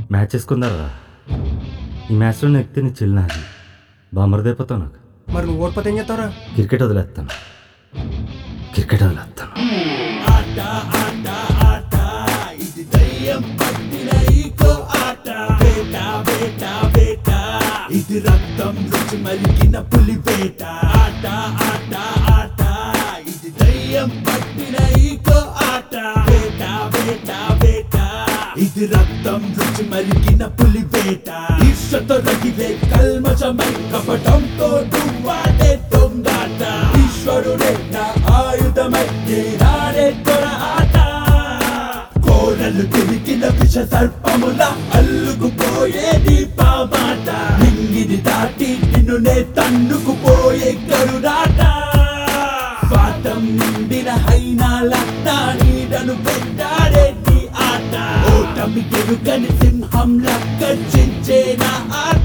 match వేసుకుందారా ఈ మ్యాచ్లో నెక్కితే నీ చెల్లి నాది బామరదైపోతావు నాకు మరి నువ్వు ఓడిపోతే ఏం చేస్తావురా క్రికెట్ వదిలేస్తాను క్రికెట్ వదిలేస్తాను ఇది రక్తం రుచి మరిగిన పులి వేట ఆట ఆట ఆట ఇది దయ్యం పట్టిన ఈకో ఆట వేట వేట వేట ఇది రక్తం రుచి మరిగిన పులి వేట ఈర్షతో రగిలే కల్మషమై కపటంతో దువ్వాడే దొంగాట ఈశ్వరుడే నా ఆయుధమై ఏనాడే దొర ఆట కోరలు తిరిగిన విష సర్పముల అల్లుకుపోయే దీపామాట నింగిని దాటి నిన్ను నే తన్నుకుపోయే గరుడాట స్వార్థం నిండిన హైనాల నా నీడను వెంటాడే నీ ఆట ఓటమి ఎరుగని సింహం గర్జించే నా ఆట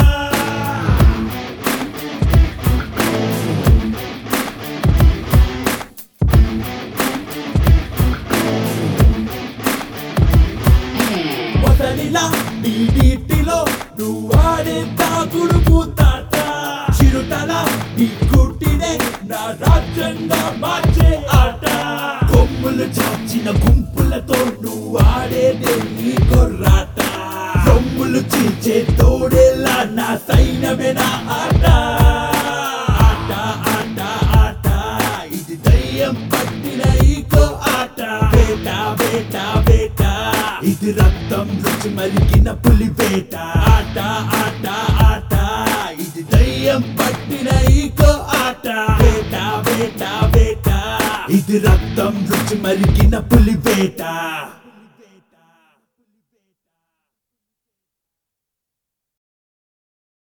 మొదలిలా నీ నీటిలో నువ్వాడే తాగుడు పూతాట చిరుతల నీ కుట్టినే నా రాజ్యంగా మార్చే ఆట కొమ్ములు చాచిన గుంపులతో నువ్వాడేదే నీ కొర్రాట రొమ్ములు చీల్చే తోడేలా నా సైన్యమే నా ఆట ఆట ఆట ఆట ఇది దయ్యం పట్టిన ఈకో ఆట వేట వేట వేట ఇది రక్తం రుచి మరిగిన పులి వేట ఆట ఆట ఆట ఇది దయ్యం పట్టిన ఈకో ఆట వేట వేట వేట ఇది రక్తం రుచి మరిగిన పులి వేట